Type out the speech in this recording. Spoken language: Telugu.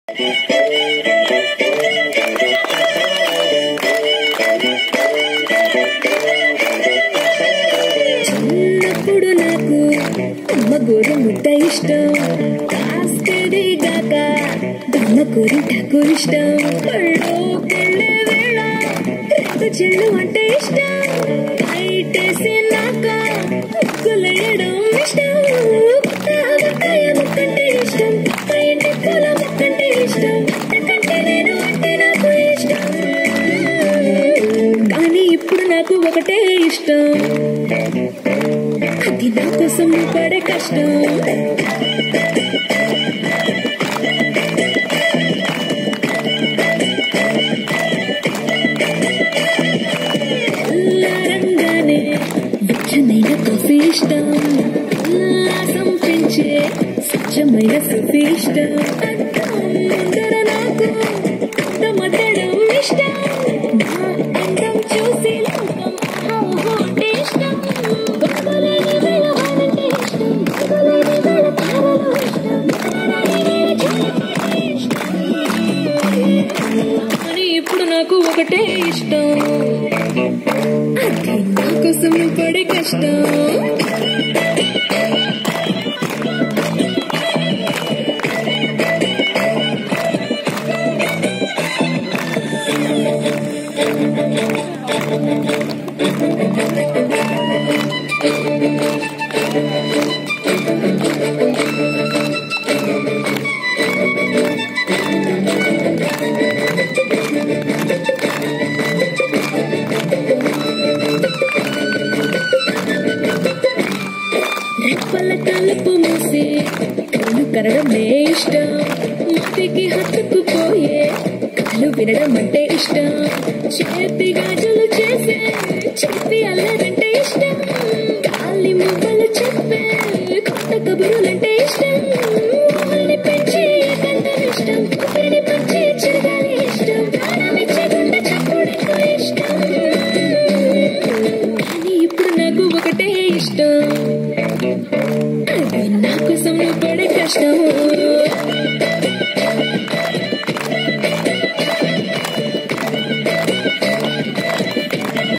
చిన్నప్పుడు నాకు అమ్మ గోరు ముద్ద ఇష్టం కాస్తేది గాక దమ్మ కూరింటకు ఇష్టం పళ్ళోకెళ్ళే వేళ రేపు చెల్లు అంటే ఇష్టం బయటేసి నాక ముగ్గులేయడం ఇష్టం ముక్కాయ ముక్కంటే ఇష్టం మా ఇంటి పూల ముక్కంటే ఇష్టం కంటే నేను అంటే నాకు ఇష్టం కానీ ఇప్పుడు నాకు ఒకటే ఇష్టం అది నా కోసం పడే కష్టం రంగానే వెచ్చనైన కాఫీ ఇష్టం ఉల్లాసం పెంచే స్వచ్ఛమైన కాఫీ ఇష్టం అద్దం ముందర నాకు మద్దడం ఇష్టం నా అందం చూసి లోకం ఆహా అంటే ఇష్టం గొప్పలేని వేళ వానంటే ఇష్టం గొప్పలేని వేళ తారలు ఇష్టం తారలేని చూడకే ఇష్టం కానీ ఇప్పుడు నాకు ఒకటే ఇష్టం అది నా కోసం పడే కష్టం రెప్పల తలుపు మూసి కళ్ళు కరడమే ఇష్టం మతికి హత్తుకుపోయే కళ్ళు వినడం అంటే ఇష్టం చేతి గాజులు చేసే చేతి అల్లరంటే ఇష్టం గాలి మువ్వలు చెప్పే కొత్త కబురులంటే ఇష్టం ఊహల్ని పెంచి ఏకాంతం ఇష్టం ఊపిరిని పంచి చిరగాలి ఇష్టం ప్రాణమిచ్చే గుండె చప్పుడంటూ ఇష్టం కానీ ఇప్పుడు నాకు ఒకటే ఇష్టం అది నా కోసం పడే కష్టం